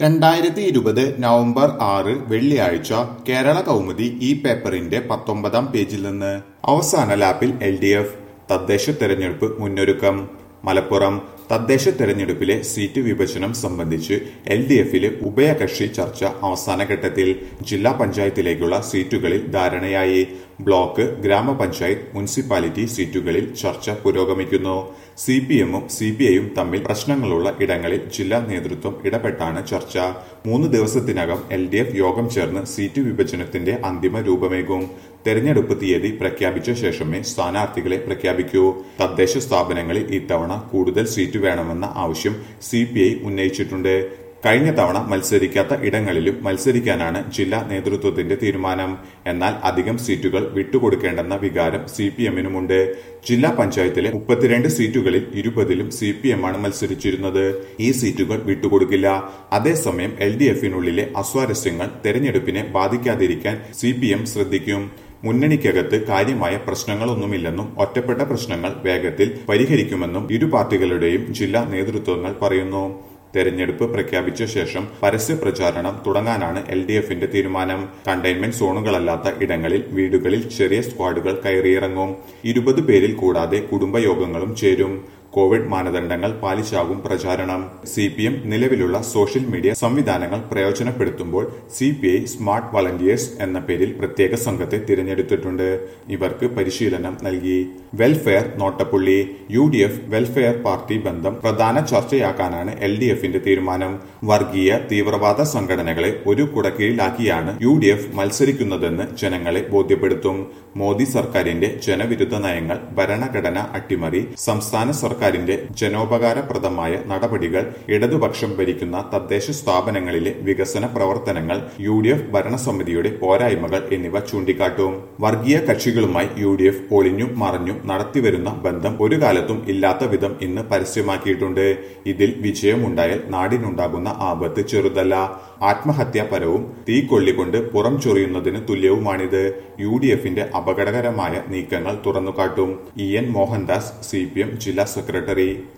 രണ്ടായിരത്തി ഇരുപത് നവംബർ ആറ് വെള്ളിയാഴ്ച കേരള കൗമുദി ഈ പേപ്പറിന്റെ പത്തൊമ്പതാം പേജിൽ നിന്ന് അവസാന ലാപ്പിൽ എൽ ഡി എഫ് തദ്ദേശ തെരഞ്ഞെടുപ്പ് മുന്നൊരുക്കം മലപ്പുറം തദ്ദേശ തെരഞ്ഞെടുപ്പിലെ സീറ്റ് വിഭജനം സംബന്ധിച്ച് എൽ ഡി എഫിലെ ഉഭയകക്ഷി ചർച്ച അവസാന ഘട്ടത്തിൽ ജില്ലാ പഞ്ചായത്തിലേക്കുള്ള സീറ്റുകളിൽ ധാരണയായി ബ്ലോക്ക് ഗ്രാമപഞ്ചായത്ത് മുനിസിപ്പാലിറ്റി സീറ്റുകളിൽ ചർച്ച പുരോഗമിക്കുന്നു സി പി എമ്മും സി പി ഐയും തമ്മിൽ പ്രശ്നങ്ങളുള്ള ഇടങ്ങളിൽ ജില്ലാ നേതൃത്വം ഇടപെട്ടാണ് ചർച്ച മൂന്ന് ദിവസത്തിനകം എൽ ഡി എഫ് യോഗം ചേർന്ന് സീറ്റ് വിഭജനത്തിന്റെ അന്തിമ രൂപമേകും തെരഞ്ഞെടുപ്പ് തീയതി പ്രഖ്യാപിച്ച ശേഷമേ സ്ഥാനാർത്ഥികളെ പ്രഖ്യാപിക്കൂ തദ്ദേശ സ്ഥാപനങ്ങളിൽ ഇത്തവണ കൂടുതൽ സീറ്റ് വേണമെന്ന ആവശ്യം സി പി ഐ ഉന്നയിച്ചിട്ടുണ്ട് കഴിഞ്ഞ തവണ മത്സരിക്കാത്ത ഇടങ്ങളിലും മത്സരിക്കാനാണ് ജില്ലാ നേതൃത്വത്തിന്റെ തീരുമാനം എന്നാൽ അധികം സീറ്റുകൾ വിട്ടുകൊടുക്കേണ്ടെന്ന വികാരം സി പി എമ്മിനുമുണ്ട് ജില്ലാ പഞ്ചായത്തിലെ മുപ്പത്തിരണ്ട് സീറ്റുകളിൽ ഇരുപതിലും സി പി എം ആണ് മത്സരിച്ചിരുന്നത് ഈ സീറ്റുകൾ വിട്ടുകൊടുക്കില്ല അതേസമയം എൽ ഡി എഫിനുള്ളിലെ അസ്വാരസ്യങ്ങൾ തെരഞ്ഞെടുപ്പിനെ ബാധിക്കാതിരിക്കാൻ സി പി എം ശ്രദ്ധിക്കും മുന്നണിക്കകത്ത് കാര്യമായ പ്രശ്നങ്ങളൊന്നുമില്ലെന്നും ഒറ്റപ്പെട്ട പ്രശ്നങ്ങൾ വേഗത്തിൽ പരിഹരിക്കുമെന്നും ഇരു പാർട്ടികളുടെയും ജില്ലാ നേതൃത്വങ്ങൾ പറയുന്നു തെരഞ്ഞെടുപ്പ് പ്രഖ്യാപിച്ച ശേഷം പരസ്യ പ്രചാരണം തുടങ്ങാനാണ് എൽ ഡി എഫിന്റെ തീരുമാനം കണ്ടെയ്ൻമെന്റ് സോണുകളല്ലാത്ത ഇടങ്ങളിൽ വീടുകളിൽ ചെറിയ സ്ക്വാഡുകൾ കയറിയിറങ്ങും ഇരുപത് പേരിൽ കൂടാതെ കുടുംബയോഗങ്ങളും ചേരും കോവിഡ് മാനദണ്ഡങ്ങൾ പാലിച്ചാകും പ്രചാരണം സി പി എം നിലവിലുള്ള സോഷ്യൽ മീഡിയ സംവിധാനങ്ങൾ പ്രയോജനപ്പെടുത്തുമ്പോൾ C P I smart volunteers എന്ന പേരിൽ പ്രത്യേക സംഘത്തെ തിരഞ്ഞെടുത്തിട്ടുണ്ട് ഇവർക്ക് പരിശീലനം നൽകി വെൽഫെയർ നോട്ടപ്പുള്ളി U D F welfare party ബന്ധം പ്രധാന ചർച്ചയാക്കാനാണ് എൽ ഡി എഫിന്റെ തീരുമാനം വർഗീയ തീവ്രവാദ സംഘടനകളെ ഒരു കുടക്കീഴിലാക്കിയാണ് യു ഡി എഫ് മത്സരിക്കുന്നതെന്ന് ജനങ്ങളെ ബോധ്യപ്പെടുത്തും മോദി സർക്കാരിന്റെ ജനവിരുദ്ധ നയങ്ങൾ ഭരണഘടന അട്ടിമറി സംസ്ഥാന സർക്കാരിന്റെ ജനോപകാരപ്രദമായ നടപടികൾ ഇടതുപക്ഷം ഭരിക്കുന്ന തദ്ദേശ സ്ഥാപനങ്ങളിലെ വികസന പ്രവർത്തനങ്ങൾ യു ഡി എഫ് ഭരണസമിതിയുടെ പോരായ്മകൾ എന്നിവ ചൂണ്ടിക്കാട്ടും വർഗീയ കക്ഷികളുമായി യു ഡി എഫ് ഒളിഞ്ഞും മറഞ്ഞും നടത്തിവരുന്ന ബന്ധം ഒരു കാലത്തും ഇല്ലാത്ത വിധം ഇന്ന് പരസ്യമാക്കിയിട്ടുണ്ട് ഇതിൽ വിജയമുണ്ടായാൽ നാടിനുണ്ടാകുന്ന ആപത്ത് ചെറുതല്ല ആത്മഹത്യാപരവും തീ കൊള്ളിക്കൊണ്ട് പുറം ചൊറിയുന്നതിന് തുല്യവുമാണിത് യു ഡി എഫിന്റെ അപകടകരമായ നീക്കങ്ങൾ തുറന്നുകാട്ടും E N Mohandas C P M ജില്ലാ സെക്രട്ടറി